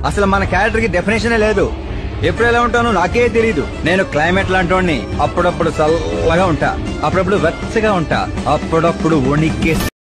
అసలు మన క్యారెక్టర్ కి డెఫినేషనే లేదు ఎప్పుడు ఎలా ఉంటానో నాకే తెలియదు నేను క్లైమేట్ లాంటి అప్పుడప్పుడు చల్లగా ఉంటా అప్పుడప్పుడు వెచ్చగా ఉంటా అప్పుడప్పుడు వణికే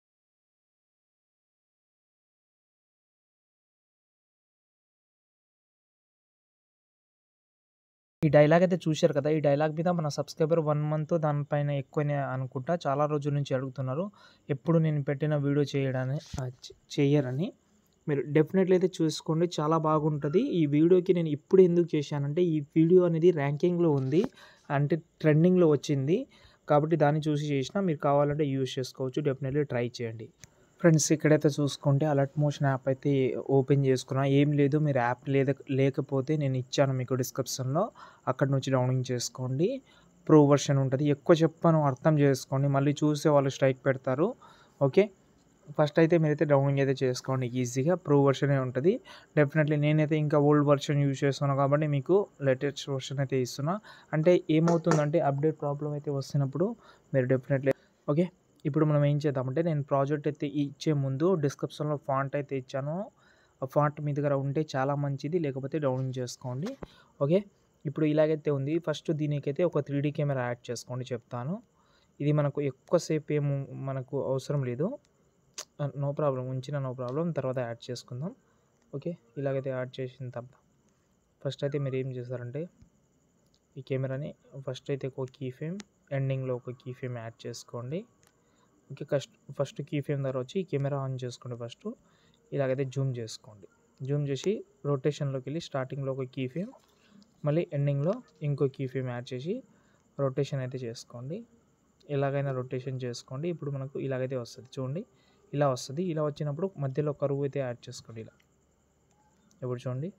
ఈ డైలాగ్ అయితే చూశారు కదా! ఈ డైలాగ్ మీద మన సబ్‌స్క్రైబర్ 1 మంత్ దానిపైన ఎక్కువనే అనుకుంటా. చాలా రోజుల నుంచి అడుగుతున్నారు. ఎప్పుడు నేను పెట్టిన వీడియో చేయడాన్ని ఆహ్, చ్ చెయ్యరని. మీరు డెఫినెట్‌లీ అయితే చూసుకోండి. చాలా బాగుంటది. ఈ వీడియోకి నేను ఇప్పుడు ఎందుకు చేశానంటే, ఈ వీడియో అనేది ర్యాంకింగ్‌లో ఉంది. అంటే ట్రెండింగ్‌లో వచ్చింది. కాబట్టి దాన్ని చూసి చేసినా. మీరు కావాలంటే యూజ్ చేసుకోవచ్చు. డెఫినెట్‌లీ ట్రై చేయండి. ఫ్రెండ్స్ ఇక్కడైతే చూసుకుంటే అలర్ట్ మోషన్ యాప్ అయితే ఓపెన్ చేసుకున్నా. ఏం లేదు మీరు యాప్ లేద లేకపోతే నేను ఇచ్చాను మీకు డిస్క్రిప్షన్‌లో. అక్కడి నుంచి డౌన్లోడ్ చేసుకోండి. ప్రో వెర్షన్ ఉంటది. ఎక్కువ చెప్పను అర్థం చేసుకోండి. మళ్ళీ చూసే వాళ్ళు స్ట్రైక్ పెడతారు. ఓకే. ఫస్ట్ అయితే మీరైతే డౌన్లోడ్ అయితే చేసుకోండి ఈజీగా. ప్రో వెర్షనే ఉంటది. డెఫినెట్‌లీ నేనైతే ఇంకా ఓల్డ్ వెర్షన్ యూజ్ చేస్తున్నా కాబట్టి మీకు లేటెస్ట్ వెర్షన్ అయితే ఇస్తున్నా. అంటే ఏమవుతుందంటే అప్డేట్ ప్రాబ్లమ్ అయితే వస్తున్నప్పుడు మీరు డెఫినెట్‌లీ ఓకే. ఇప్పుడు మనం ఏం చేద్దామంటే నేను ప్రాజెక్ట్ అయితే ఇచ్చే ముందు డిస్క్రిప్షన్‌లో ఫాంట్ అయితే ఇచ్చాను. ఆ ఫాంట్ మీ దగ్గర ఉంటే చాలా మంచిది. లేకపోతే డౌన్లోడ్ చేసుకోండి. ఓకే. ఇప్పుడు ఇలాగైతే ఉంది. ఫస్ట్ దీనికైతే ఒక 3డీ కెమెరా యాడ్ చేసుకోండి చెప్తాను. ఇది మనకు ఎక్కువ సేపు ఏమి మనకు అవసరం లేదు. ఆహ్, నో ప్రాబ్లమ్ ఉంచినా నో ప్రాబ్లమ్. తర్వాత యాడ్ చేసుకుందాం. ఓకే. ఇలాగైతే యాడ్ చేసిన తర్వాత ఫస్ట్ అయితే మీరు ఏం చేస్తారంటే ఈ కెమెరాని ఫస్ట్ అయితే ఒక కీ ఫ్రేమ్ ఎండింగ్‌లో ఒక కీ ఫ్రేమ్ యాడ్ చేసుకోండి. ఓకే. కస్ట్ ఫస్ట్ కీ ఫ్రేమ్ దగ్గర వచ్చి కెమెరా ఆన్ చేసుకోండి ఫస్టు. ఇలాగైతే జూమ్ చేసుకోండి. జూమ్ చేసి రొటేషన్‌లోకెళ్ళి స్టార్టింగ్‌లో ఒక కీ ఫ్రేమ్ మళ్ళీ ఎండింగ్‌లో ఇంకో కీ ఫ్రేమ్ యాడ్ చేసి రొటేషన్ అయితే చేసుకోండి. ఎలాగైనా రొటేషన్ చేసుకోండి. ఇప్పుడు మనకు ఇలాగైతే వస్తది. చూడండి. ఇలా వస్తది. ఇలా వచ్చినప్పుడు మధ్యలో కర్వ్ అయితే యాడ్ చేసుకోండి ఇలా. ఇప్పుడు చూడండి.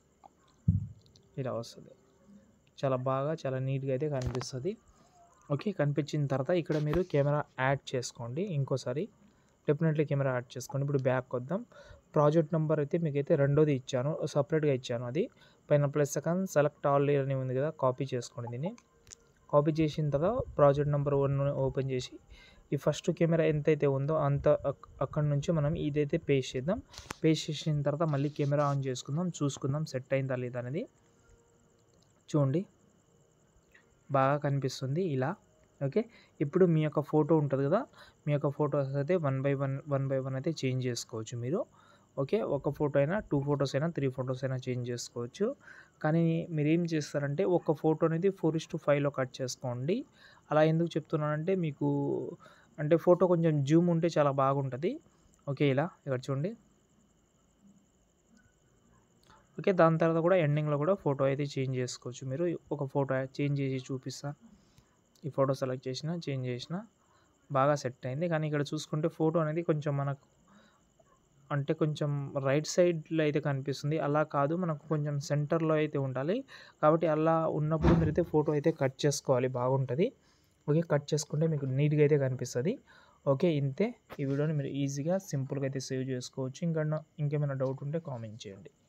ఇలా వస్తది. చాలా బాగా చాలా నీట్‌గా అయితే కనిపిస్తది. ఓకే. కనిపించిన తర్వాత ఇక్కడ మీరు కెమెరా యాడ్ చేసుకోండి ఇంకోసారి. డెఫినెట్‌లీ కెమెరా యాడ్ చేసుకోండి. ఇప్పుడు బ్యాక్ వద్దాం. ప్రాజెక్ట్ నంబర్ అయితే మీకైతే రెండోది ఇచ్చాను. సెపరేట్‌గా ఇచ్చాను అది. పైన ప్లస్ సెకండ్ సెలెక్ట్ ఆల్ అని ఉంది కదా! కాపీ చేసుకోండి దీన్ని. కాపీ చేసిన తర్వాత ప్రాజెక్ట్ నంబర్ 1 ఓపెన్ చేసి ఈ ఫస్ట్ కెమెరా ఎంతైతే ఉందో అంత అక్ అక్కడి నుంచి మనం ఇదైతే పేస్ట్ చేద్దాం. పేస్ట్ చేసిన తర్వాత మళ్ళీ కెమెరా ఆన్ చేసుకుందాం. చూసుకుందాం సెట్ అయిందా లేదా అనేది. చూడండి. బాగా కనిపిస్తుంది ఇలా. ఓకే. ఇప్పుడు మీ యొక్క ఫోటో ఉంటది కదా! మీ యొక్క ఫోటోస్ అయితే one by one, one by one అయితే చేంజ్ చేసుకోవచ్చు మీరు. ఓకే. ఒక ఫోటో అయినా, 2 ఫోటోస్ అయినా, 3 ఫోటోస్ అయినా చేంజ్ చేసుకోవచ్చు. కానీ మీరేం చేస్తారంటే ఒక ఫోటో అనేది 4:5లో కట్ చేసుకోండి. అలా ఎందుకు చెప్తున్నానంటే మీకు అంటే ఫోటో కొంచెం జూమ్ ఉంటే చాలా బాగుంటది. ఓకే. ఇలా ఇక్కడ చూడండి. ఓకే. దాని తర్వాత కూడా ఎండింగ్‌లో కూడా ఫోటో అయితే చేంజ్ చేసుకోవచ్చు మీరు. ఒక ఫోటో చేంజ్ చేసి చూపిస్తా. ఈ ఫోటో సెలెక్ట్ చేసిన, చేంజ్ చేసిన బాగా సెట్ అయింది. కానీ ఇక్కడ చూసుకుంటే ఫోటో అనేది కొంచెం మనకు అంటే కొంచెం రైట్ సైడ్‌లో అయితే కనిపిస్తుంది. అలా కాదు మనకు కొంచెం సెంటర్‌లో అయితే ఉండాలి. కాబట్టి అలా ఉన్నప్పుడు మీరైతే ఫోటో అయితే కట్ చేసుకోవాలి బాగుంటది. ఓకే. కట్ చేసుకుంటే మీకు నీట్‌గా అయితే కనిపిస్తది. ఓకే. ఇంతే. ఈ వీడియోని మీరు ఈజీగా సింపుల్‌గా అయితే సేవ్ చేసుకోవచ్చు. ఇంకన్నా ఇంకేమైనా డౌట్ ఉంటే కామెంట్ చేయండి.